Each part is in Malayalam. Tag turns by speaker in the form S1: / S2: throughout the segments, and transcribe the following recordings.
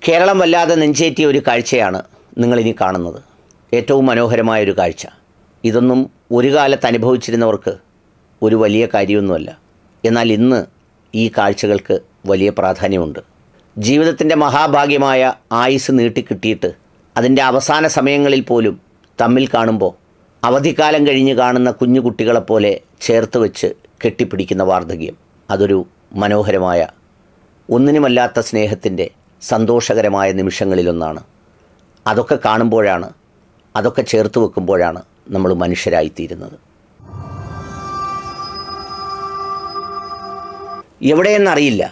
S1: കേരളം വല്ലാതെ നെഞ്ചേറ്റിയ ഒരു കാഴ്ചയാണ് നിങ്ങളിനി കാണുന്നത് ഏറ്റവും മനോഹരമായ ഒരു കാഴ്ച ഇതൊന്നും ഒരു കാലത്ത് അനുഭവിച്ചിരുന്നവർക്ക് ഒരു വലിയ കാര്യമൊന്നുമല്ല എന്നാൽ ഇന്ന് ഈ കാഴ്ചകൾക്ക് വലിയ പ്രാധാന്യമുണ്ട് ജീവിതത്തിൻ്റെ മഹാഭാഗ്യമായ ആയുസ് നീട്ടിക്കിട്ടിയിട്ട് അതിൻ്റെ അവസാന സമയങ്ങളിൽ പോലും തമ്മിൽ കാണുമ്പോൾ അവധിക്കാലം കഴിഞ്ഞ് കാണുന്ന കുഞ്ഞു കുട്ടികളെപ്പോലെ ചേർത്ത് വെച്ച് കെട്ടിപ്പിടിക്കുന്ന വാർദ്ധക്യം അതൊരു മനോഹരമായ ഒന്നിനുമല്ലാത്ത സ്നേഹത്തിൻ്റെ സന്തോഷകരമായ നിമിഷങ്ങളിലൊന്നാണ് അതൊക്കെ കാണുമ്പോഴാണ് അതൊക്കെ ചേർത്ത് വെക്കുമ്പോഴാണ് നമ്മൾ മനുഷ്യരായിത്തീരുന്നത് എവിടെയെന്നറിയില്ല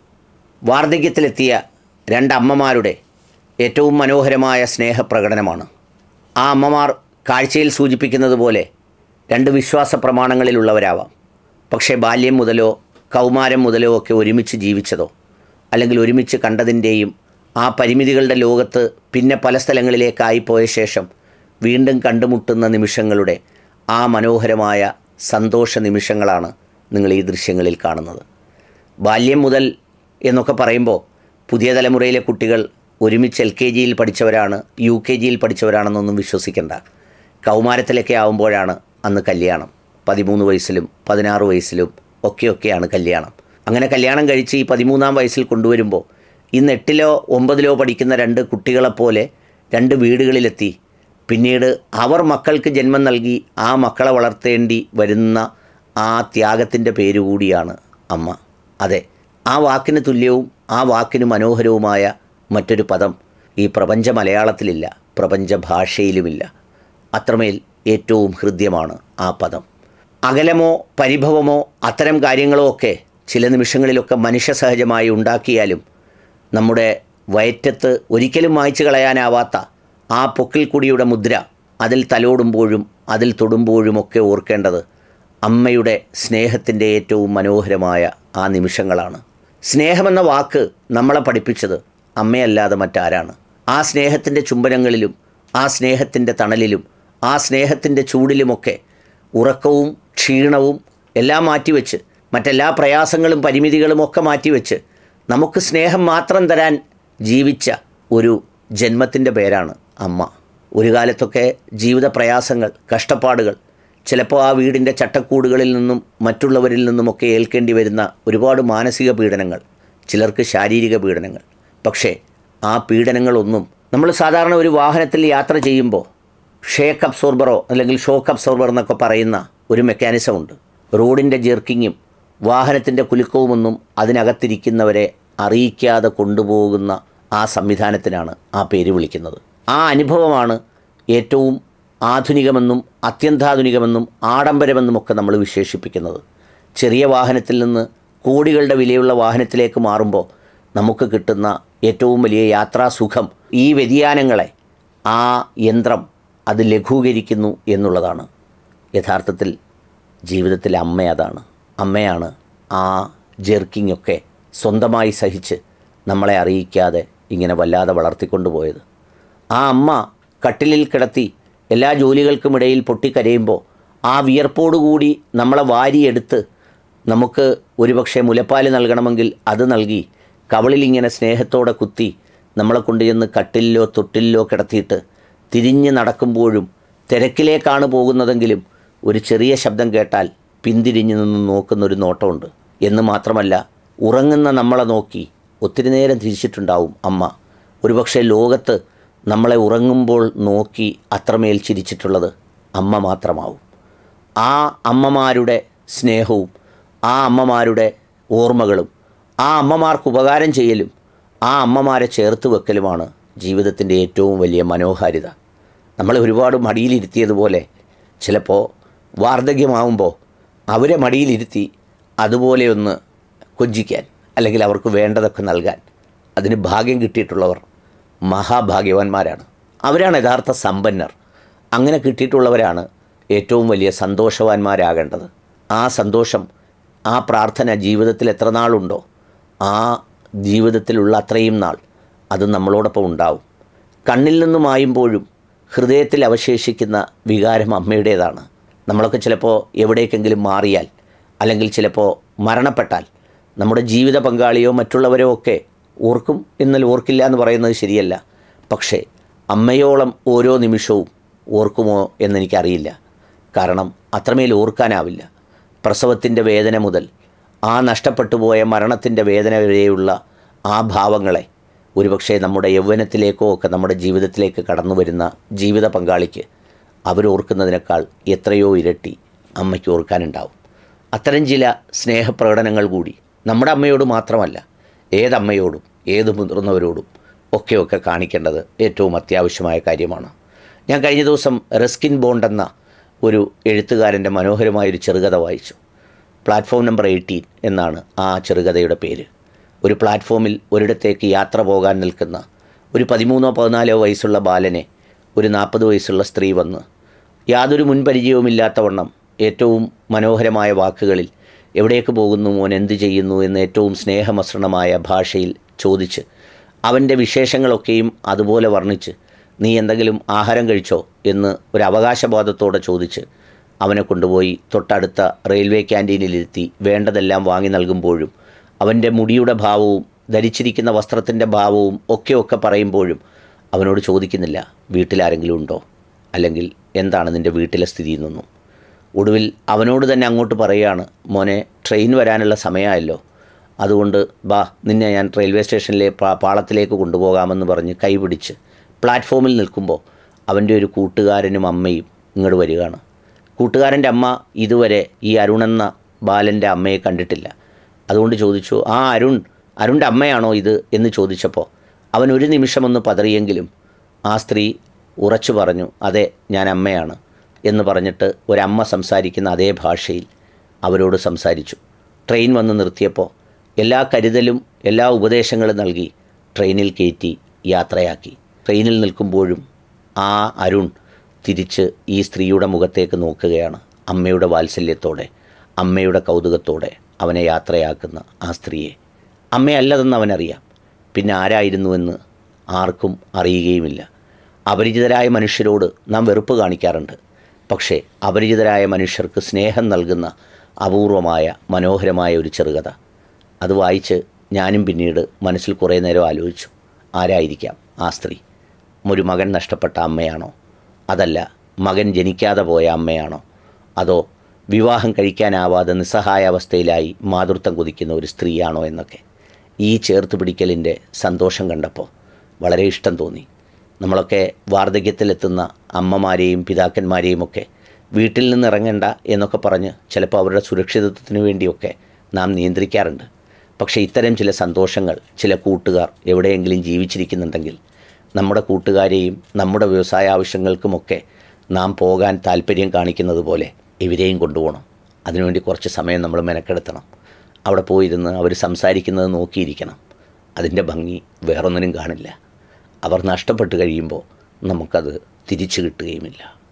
S1: വാർദ്ധക്യത്തിലെത്തിയ രണ്ടമ്മമാരുടെ ഏറ്റവും മനോഹരമായ സ്നേഹപ്രകടനമാണ് ആ അമ്മമാർ കാഴ്ചയിൽ സൂചിപ്പിക്കുന്നത് പോലെ രണ്ട് വിശ്വാസ പ്രമാണങ്ങളിലുള്ളവരാവാം പക്ഷേ ബാല്യം മുതലോ കൗമാരം മുതലോ ഒക്കെ ഒരുമിച്ച് ജീവിച്ചതോ അല്ലെങ്കിൽ ഒരുമിച്ച് കണ്ടതിൻ്റെയും ആ പരിമിതികളുടെ ലോകത്ത് പിന്നെ പല സ്ഥലങ്ങളിലേക്കായി പോയ ശേഷം വീണ്ടും കണ്ടുമുട്ടുന്ന നിമിഷങ്ങളുടെ ആ മനോഹരമായ സന്തോഷ നിമിഷങ്ങളാണ് നിങ്ങൾ ഈ ദൃശ്യങ്ങളിൽ കാണുന്നത് ബാല്യം മുതൽ എന്നൊക്കെ പറയുമ്പോൾ പുതിയ തലമുറയിലെ കുട്ടികൾ ഒരുമിച്ച് എൽ കെ ജിയിൽ പഠിച്ചവരാണ് യു കെ ജിയിൽ പഠിച്ചവരാണെന്നൊന്നും വിശ്വസിക്കേണ്ട കൗമാരത്തിലൊക്കെ ആവുമ്പോഴാണ് അന്ന് കല്യാണം പതിമൂന്ന് വയസ്സിലും പതിനാറ് വയസ്സിലും ഒക്കെയൊക്കെയാണ് കല്യാണം അങ്ങനെ കല്യാണം കഴിച്ച് ഈ പതിമൂന്നാം വയസ്സിൽ കൊണ്ടുവരുമ്പോൾ ഇന്ന് എട്ടിലോ ഒമ്പതിലോ പഠിക്കുന്ന രണ്ട് കുട്ടികളെപ്പോലെ രണ്ട് വീടുകളിലെത്തി പിന്നീട് അവർ മക്കൾക്ക് ജന്മം നൽകി ആ മക്കളെ വളർത്തേണ്ടി വരുന്ന ആ ത്യാഗത്തിൻ്റെ പേരുകൂടിയാണ് അമ്മ അതെ ആ വാക്കിന് തുല്യവും ആ വാക്കിന് മനോഹരവുമായ മറ്റൊരു പദം ഈ പ്രപഞ്ച മലയാളത്തിലില്ല പ്രപഞ്ച ഭാഷയിലുമില്ല അത്രമേൽ ഏറ്റവും ഹൃദ്യമാണ് ആ പദം അകലമോ പരിഭവമോ അത്തരം കാര്യങ്ങളോ ഒക്കെ ചില നിമിഷങ്ങളിലൊക്കെ മനുഷ്യസഹജമായി ഉണ്ടാക്കിയാലും നമ്മുടെ വയറ്റത്ത് ഒരിക്കലും മായ്ച്ചു കളയാനാവാത്ത ആ പൊക്കിൽക്കുടിയുടെ മുദ്ര അതിൽ തലോടുമ്പോഴും അതിൽ തൊടുമ്പോഴുമൊക്കെ ഓർക്കേണ്ടത് അമ്മയുടെ സ്നേഹത്തിൻ്റെ ഏറ്റവും മനോഹരമായ ആ നിമിഷങ്ങളാണ് സ്നേഹമെന്ന വാക്ക് നമ്മളെ പഠിപ്പിച്ചത് അമ്മയല്ലാതെ മറ്റാരാണ് ആ സ്നേഹത്തിൻ്റെ ചുംബനങ്ങളിലും ആ സ്നേഹത്തിൻ്റെ തണലിലും ആ സ്നേഹത്തിൻ്റെ ചൂടിലുമൊക്കെ ഉറക്കവും ക്ഷീണവും എല്ലാം മാറ്റിവെച്ച് മറ്റെല്ലാ പ്രയാസങ്ങളും പരിമിതികളും ഒക്കെ മാറ്റിവെച്ച് നമുക്ക് സ്നേഹം മാത്രം തരാൻ ജീവിച്ച ഒരു ജന്മത്തിൻ്റെ പേരാണ് അമ്മ ഒരു കാലത്തൊക്കെ ജീവിത പ്രയാസങ്ങൾ കഷ്ടപ്പാടുകൾ ചിലപ്പോൾ ആ വീടിൻ്റെ ചട്ടക്കൂടുകളിൽ നിന്നും മറ്റുള്ളവരിൽ നിന്നുമൊക്കെ ഏൽക്കേണ്ടി വരുന്ന ഒരുപാട് മാനസിക പീഡനങ്ങൾ ചിലർക്ക് ശാരീരിക പീഡനങ്ങൾ പക്ഷേ ആ പീഡനങ്ങളൊന്നും നമ്മൾ സാധാരണ ഒരു വാഹനത്തിൽ യാത്ര ചെയ്യുമ്പോൾ ഷേക്ക് അബ്സോർബറോ അല്ലെങ്കിൽ ഷോക്ക് അബ്സോർബർ എന്നൊക്കെ പറയുന്ന ഒരു മെക്കാനിസം ഉണ്ട് റോഡിൻ്റെ ജെർക്കിങ്ങും വാഹനത്തിൻ്റെ കുലുക്കവുമൊന്നും അതിനകത്തിരിക്കുന്നവരെ അറിയിക്കാതെ കൊണ്ടുപോകുന്ന ആ സംവിധാനത്തിനാണ് ആ പേര് വിളിക്കുന്നത് ആ അനുഭവമാണ് ഏറ്റവും ആധുനികമെന്നും അത്യന്താധുനികമെന്നും ആഡംബരമെന്നുമൊക്കെ നമ്മൾ വിശേഷിപ്പിക്കുന്നത് ചെറിയ വാഹനത്തിൽ നിന്ന് കോടികളുടെ വിലയുള്ള വാഹനത്തിലേക്ക് മാറുമ്പോൾ നമുക്ക് കിട്ടുന്ന ഏറ്റവും വലിയ യാത്രാസുഖം ഈ വ്യതിയാനങ്ങളെ ആ യന്ത്രം അത് ലഘൂകരിക്കുന്നു എന്നുള്ളതാണ് യഥാർത്ഥത്തിൽ ജീവിതത്തിലെ അമ്മ അതാണ് അമ്മയാണ് ആ ജെർക്കിംഗ് ഒക്കെ സ്വന്തമായി സഹിച്ച് നമ്മളെ അറിയിക്കാതെ ഇങ്ങനെ വല്ലാതെ വളർത്തിക്കൊണ്ടുപോയത് ആ അമ്മ കട്ടിലിൽ കിടത്തി എല്ലാ ജോലികൾക്കുമിടയിൽ പൊട്ടിക്കരയുമ്പോൾ ആ വിയർപ്പോടുകൂടി നമ്മളെ വാരിയെടുത്ത് നമുക്ക് ഒരുപക്ഷെ മുലപ്പാൽ നൽകണമെങ്കിൽ അത് നൽകി കവളിലിങ്ങനെ സ്നേഹത്തോടെ കുത്തി നമ്മളെ കൊണ്ടുചെന്ന് കട്ടിലിലോ തൊട്ടിലിലോ കിടത്തിയിട്ട് തിരിഞ്ഞ് നടക്കുമ്പോഴും തിരക്കിലേക്കാണ് പോകുന്നതെങ്കിലും ഒരു ചെറിയ ശബ്ദം കേട്ടാൽ പിന്തിരിഞ്ഞു നിന്ന് നോക്കുന്നൊരു നോട്ടമുണ്ട് എന്ന് മാത്രമല്ല ഉറങ്ങുന്ന നമ്മളെ നോക്കി ഒത്തിരി നേരം തിരിച്ചിട്ടുണ്ടാവും അമ്മ ഒരുപക്ഷെ ലോകത്ത് നമ്മളെ ഉറങ്ങുമ്പോൾ നോക്കി അത്രമേൽ ചിരിച്ചിട്ടുള്ളത് അമ്മ മാത്രമാവും ആ അമ്മമാരുടെ സ്നേഹവും ആ അമ്മമാരുടെ ഓർമ്മകളും ആ അമ്മമാർക്ക് ഉപകാരം ചെയ്യലും ആ അമ്മമാരെ ചേർത്ത് വെക്കലുമാണ് ജീവിതത്തിൻ്റെ ഏറ്റവും വലിയ മനോഹാരിത നമ്മളെ ഒരുപാട് മടിയിലിരുത്തിയതുപോലെ ചിലപ്പോൾ വാർദ്ധക്യമാവുമ്പോൾ അവരെ മടിയിലിരുത്തി അതുപോലെ ഒന്ന് കൊഞ്ചിക്കാൻ അല്ലെങ്കിൽ അവർക്ക് വേണ്ടതൊക്കെ നൽകാൻ അതിന് ഭാഗ്യം കിട്ടിയിട്ടുള്ളവർ മഹാഭാഗ്യവാന്മാരാണ് അവരാണ് യഥാർത്ഥ സമ്പന്നർ അങ്ങനെ കിട്ടിയിട്ടുള്ളവരാണ് ഏറ്റവും വലിയ സന്തോഷവാന്മാരാകേണ്ടത് ആ സന്തോഷം ആ പ്രാർത്ഥന ജീവിതത്തിൽ എത്ര നാളുണ്ടോ ആ ജീവിതത്തിലുള്ള അത്രയും നാൾ അത് നമ്മളോടൊപ്പം ഉണ്ടാവും കണ്ണിൽ നിന്ന് മായുമ്പോഴും ഹൃദയത്തിൽ അവശേഷിക്കുന്ന വികാരം അമ്മയുടേതാണ് നമ്മളൊക്കെ ചിലപ്പോൾ എവിടേക്കെങ്കിലും മാറിയാൽ അല്ലെങ്കിൽ ചിലപ്പോൾ മരണപ്പെട്ടാൽ നമ്മുടെ ജീവിത പങ്കാളിയോ മറ്റുള്ളവരോ ഒക്കെ ഓർക്കും എന്നാൽ ഓർക്കില്ല എന്ന് പറയുന്നത് ശരിയല്ല പക്ഷേ അമ്മയോളം ഓരോ നിമിഷവും ഓർക്കുമോ എന്നെനിക്കറിയില്ല കാരണം അത്രമേൽ ഓർക്കാനാവില്ല പ്രസവത്തിൻ്റെ വേദന മുതൽ ആ നഷ്ടപ്പെട്ടു പോയ മരണത്തിൻ്റെ വേദന വരെയുള്ള ആ ഭാവങ്ങളെ ഒരുപക്ഷെ നമ്മുടെ യൗവനത്തിലേക്കോ ഒക്കെ നമ്മുടെ ജീവിതത്തിലേക്ക് കടന്നു വരുന്ന ജീവിത പങ്കാളിക്ക് അവരോർക്കുന്നതിനേക്കാൾ എത്രയോ ഇരട്ടി അമ്മയ്ക്ക് ഓർക്കാനുണ്ടാവും അത്തരം ചില സ്നേഹപ്രകടനങ്ങൾ കൂടി നമ്മുടെ അമ്മയോട് മാത്രമല്ല ഏതമ്മയോടും ഏത് മുതിർന്നവരോടും ഒക്കെ ഒക്കെ കാണിക്കേണ്ടത് ഏറ്റവും അത്യാവശ്യമായ കാര്യമാണ് ഞാൻ കഴിഞ്ഞ ദിവസം റെസ്കിൻ ബോണ്ട് എന്ന ഒരു എഴുത്തുകാരൻ്റെ മനോഹരമായൊരു ചെറുകഥ വായിച്ചു പ്ലാറ്റ്ഫോം നമ്പർ എയ്റ്റീൻ എന്നാണ് ആ ചെറുകഥയുടെ പേര് ഒരു പ്ലാറ്റ്ഫോമിൽ ഒരിടത്തേക്ക് യാത്ര പോകാൻ നിൽക്കുന്ന ഒരു പതിമൂന്നോ പതിനാലോ വയസ്സുള്ള ബാലനെ ഒരു നാൽപ്പത് വയസ്സുള്ള സ്ത്രീ വന്ന് യാതൊരു മുൻപരിചയവുമില്ലാത്തവണ്ണം ഏറ്റവും മനോഹരമായ വാക്കുകളിൽ എവിടേക്ക് പോകുന്നു മോൻ എന്ത് ചെയ്യുന്നു എന്ന് ഏറ്റവും സ്നേഹമസൃണമായ ഭാഷയിൽ ചോദിച്ച് അവൻ്റെ വിശേഷങ്ങളൊക്കെയും അതുപോലെ വർണ്ണിച്ച് നീ എന്തെങ്കിലും ആഹാരം കഴിച്ചോ എന്ന് ഒരു അവകാശബോധത്തോടെ ചോദിച്ച് അവനെ കൊണ്ടുപോയി തൊട്ടടുത്ത റെയിൽവേ ക്യാൻറ്റീനിലിരുത്തി വേണ്ടതെല്ലാം വാങ്ങി നൽകുമ്പോഴും അവൻ്റെ മുടിയുടെ ഭാവവും ധരിച്ചിരിക്കുന്ന വസ്ത്രത്തിൻ്റെ ഭാവവും ഒക്കെ ഒക്കെ പറയുമ്പോഴും അവനോട് ചോദിക്കുന്നില്ല വീട്ടിലാരെങ്കിലും ഉണ്ടോ അല്ലെങ്കിൽ എന്താണ് നിൻ്റെ വീട്ടിലെ സ്ഥിതി എന്നൊന്നും ഒടുവിൽ അവനോട് തന്നെ അങ്ങോട്ട് പറയുകയാണ് മോനെ ട്രെയിൻ വരാനുള്ള സമയമായല്ലോ അതുകൊണ്ട് ബാ നിന്നെ ഞാൻ റെയിൽവേ സ്റ്റേഷനിലെ പാ- പാളത്തിലേക്ക് കൊണ്ടുപോകാമെന്ന് പറഞ്ഞ് കൈപിടിച്ച് പ്ലാറ്റ്ഫോമിൽ നിൽക്കുമ്പോൾ അവൻ്റെ ഒരു കൂട്ടുകാരനും അമ്മയും ഇങ്ങോട്ട് വരികയാണ് കൂട്ടുകാരൻ്റെ അമ്മ ഇതുവരെ ഈ അരുണെന്ന ബാലൻ്റെ അമ്മയെ കണ്ടിട്ടില്ല അതുകൊണ്ട് ചോദിച്ചു ആ അരുൺ അരുണിൻ്റെ അമ്മയാണോ ഇത് എന്ന് ചോദിച്ചപ്പോൾ അവൻ ഒരു നിമിഷമൊന്ന് പതറിയെങ്കിലും ആ സ്ത്രീ ഉറച്ചു പറഞ്ഞു അതെ ഞാൻ അമ്മയാണ് എന്ന് പറഞ്ഞിട്ട് ഒരമ്മ സംസാരിക്കുന്ന അതേ ഭാഷയിൽ അവരോട് സംസാരിച്ചു ട്രെയിൻ വന്ന് നിർത്തിയപ്പോൾ എല്ലാ കരുതലും എല്ലാ ഉപദേശങ്ങളും നൽകി ട്രെയിനിൽ കയറ്റി യാത്രയാക്കി ട്രെയിനിൽ നിൽക്കുമ്പോഴും ആ അരുൺ തിരിച്ച് ഈ സ്ത്രീയുടെ മുഖത്തേക്ക് നോക്കുകയാണ് അമ്മയുടെ വാത്സല്യത്തോടെ അമ്മയുടെ കൗതുകത്തോടെ അവനെ യാത്രയാക്കുന്ന ആ സ്ത്രീയെ അമ്മയല്ലതെന്ന് അവനറിയാം പിന്നെ ആരായിരുന്നുവെന്ന് ആർക്കും അറിയുകയുമില്ല അപരിചിതരായ മനുഷ്യരോട് നാം വെറുപ്പ് കാണിക്കാറുണ്ട് പക്ഷേ അപരിചിതരായ മനുഷ്യർക്ക് സ്നേഹം നൽകുന്ന അപൂർവമായ മനോഹരമായ ഒരു ചെറുകഥ അത് വായിച്ച് ഞാനും പിന്നീട് മനസ്സിൽ കുറേ നേരം ആലോചിച്ചു ആരായിരിക്കാം ആ സ്ത്രീ ഒരു മകൻ നഷ്ടപ്പെട്ട അമ്മയാണോ അതല്ല മകൻ ജനിക്കാതെ പോയ അമ്മയാണോ അതോ വിവാഹം കഴിക്കാനാവാതെ നിസ്സഹായ അവസ്ഥയിലായി മാതൃത്വം കുതിക്കുന്ന ഒരു സ്ത്രീയാണോ എന്നൊക്കെ ഈ ചേർത്ത് പിടിക്കലിൻ്റെ സന്തോഷം കണ്ടപ്പോൾ വളരെ ഇഷ്ടം തോന്നി നമ്മളൊക്കെ വാർദ്ധക്യത്തിലെത്തുന്ന അമ്മമാരെയും പിതാക്കന്മാരെയും ഒക്കെ വീട്ടിൽ നിന്ന് ഇറങ്ങണ്ട എന്നൊക്കെ പറഞ്ഞ് ചിലപ്പോൾ അവരുടെ സുരക്ഷിതത്വത്തിന് വേണ്ടിയൊക്കെ നാം നിയന്ത്രിക്കാറുണ്ട് പക്ഷേ ഇത്തരം ചില സന്തോഷങ്ങൾ ചില കൂട്ടുകാർ എവിടെയെങ്കിലും ജീവിച്ചിരിക്കുന്നുണ്ടെങ്കിൽ നമ്മുടെ കൂട്ടുകാരെയും നമ്മുടെ വ്യവസായ ആവശ്യങ്ങൾക്കുമൊക്കെ നാം പോകാൻ താല്പര്യം കാണിക്കുന്നത് പോലെ ഇവരെയും കൊണ്ടുപോകണം അതിനുവേണ്ടി കുറച്ച് സമയം നമ്മൾ മെനക്കെടുത്തണം അവിടെ പോയിരുന്ന് അവർ സംസാരിക്കുന്നത് നോക്കിയിരിക്കണം അതിൻ്റെ ഭംഗി വേറൊന്നിനും കാണില്ല അവർ നഷ്ടപ്പെട്ട് കഴിയുമ്പോൾ നമുക്കത് തിരിച്ചു കിട്ടുകയുമില്ല